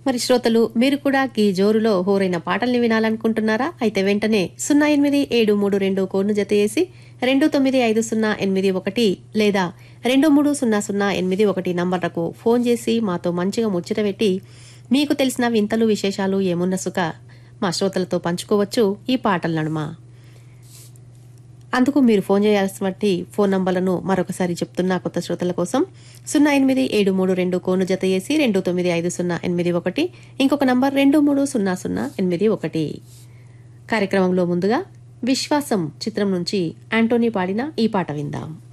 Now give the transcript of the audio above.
మరి శ్రోతలు మీరు కూడా ఈ జోరులో హోరైన పాటల్ని వినాలనుకుంటున్నారా అయితే వెంటనే సున్నా ఎనిమిది ఏడు మూడు రెండు కోడ్ను జత చేసి రెండు తొమ్మిది ఐదు సున్నా ఎనిమిది ఒకటి లేదా రెండు మూడు సున్నా సున్నా ఎనిమిది ఒకటి నంబర్లకు ఫోన్ చేసి మాతో మంచిగా ముచ్చట పెట్టి మీకు తెలిసిన వింతలు విశేషాలు ఏమున్న సుఖ మా శ్రోతలతో పంచుకోవచ్చు ఈ పాటల నడుమ అందుకు మీరు ఫోన్ చేయాల్సినటువంటి ఫోన్ నంబర్లను మరొకసారి చెప్తున్నా కొత్త శ్రోతల కోసం సున్నా ఎనిమిది ఏడు మూడు రెండు కోను జత చేసి రెండు తొమ్మిది ఐదు సున్నా ఎనిమిది ఒకటి ఇంకొక నంబర్ రెండు మూడు సున్నా సున్నా ఎనిమిది ఒకటి కార్యక్రమంలో ముందుగా విశ్వాసం చిత్రం నుంచి యాంటోనీ పాడిన ఈ పాట విందాం